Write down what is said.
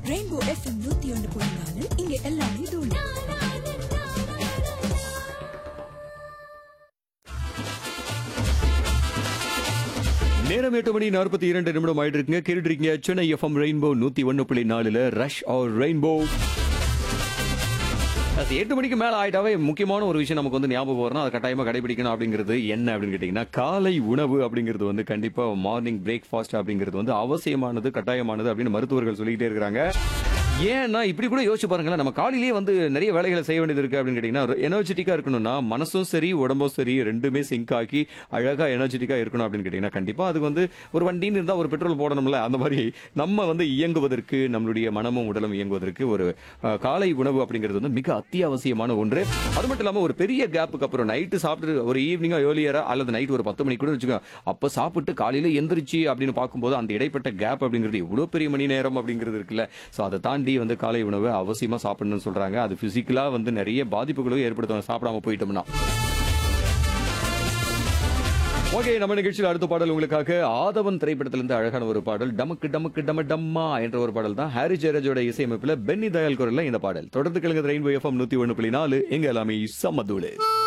rainbow FM நூத்தி ஒன்று புள்ளி நாலு இங்க எல்லாமே தூளு நேரம் எட்டு மணி நாற்பத்தி இரண்டு நிமிடம் ஆயிட்டு இருக்குங்க கேட்டுட்டு இருக்கீங்க சென்னை எஃப்எம் ரெயின்போ நூத்தி ஒன்னு புள்ளி நாலுல ரஷ் ஆர் ரெயின்போ அது எட்டு மணிக்கு மேல ஆயிட்டாவே முக்கியமான ஒரு விஷயம் நமக்கு வந்து ஞாபகம் வரணும் அதை கட்டாயமா கடைபிடிக்கணும் அப்படிங்கிறது என்ன அப்படின்னு கேட்டீங்கன்னா காலை உணவு அப்படிங்கிறது வந்து கண்டிப்பா மார்னிங் பிரேக்ஃபாஸ்ட் அப்படிங்கிறது வந்து அவசியமானது கட்டாயமானது அப்படின்னு மருத்துவர்கள் சொல்லிக்கிட்டே இருக்கிறாங்க ஏன்னா இப்படி கூட யோசிச்சு பாருங்களேன் நம்ம காலையிலேயே வந்து நிறைய வேலைகளை செய்ய வேண்டியது இருக்கு அப்படின்னு கேட்டீங்கன்னா எனர்ஜெட்டிக்கா இருக்கணும்னா மனசும் சரி உடம்பும் சரி ரெண்டுமே சிங்க் ஆக்கி அழகா எனர்ஜெட்டிக்கா இருக்கணும் அப்படின்னு கேட்டீங்கன்னா கண்டிப்பா அதுக்கு வந்து ஒரு வண்டின்னு இருந்தா ஒரு பெட்ரோல் போடணும்ல அந்த மாதிரி நம்ம வந்து இயங்குவதற்கு நம்மளுடைய மனமும் உடலும் இயங்குவதற்கு ஒரு அஹ், காலை உணவு அப்படிங்கிறது வந்து மிக அத்தியாவசியமான ஒன்று அது மட்டும் இல்லாம ஒரு பெரிய கேப்புக்கு அப்புறம் நைட்டு சாப்பிட்டு ஒரு ஈவினிங்கா ஏர்லியரா அல்லது நைட் ஒரு பத்து மணிக்கு கூட வச்சுக்கோ அப்ப சாப்பிட்டு காலையில எந்திரிச்சு அப்படின்னு பார்க்கும்போது அந்த இடைப்பட்ட கேப் அப்படிங்கிறது எவ்வளவு பெரிய மணி நேரம் அப்படிங்கிறது இருக்குல்ல சோ அதை தாண்டி வந்து காலை உணவு அவசியமா சாப்பிடணும்னு சொல்றாங்க அது பிசிக்கலா வந்து நிறைய பாதிப்புகளும் ஏற்படுத்தும் சாப்பிடாம போயிட்டோம்னா ஓகே நம்ம நிகழ்ச்சியில் அடுத்த பாடல் உங்களுக்காக ஆதவன் திரைப்படத்திலிருந்து அழகான ஒரு பாடல் டமக்கு டமக்கு டம டம்மா என்ற ஒரு பாடல் தான் ஹாரி ஜெயராஜோட இசையமைப்புல பென்னி தயால் குரல்ல இந்த பாடல் தொடர்ந்து கேளுங்க ரெயின்போ எஃப்எம் நூத்தி ஒன்று புள்ளி நாலு எங்க எல்லாமே சம்மதூளு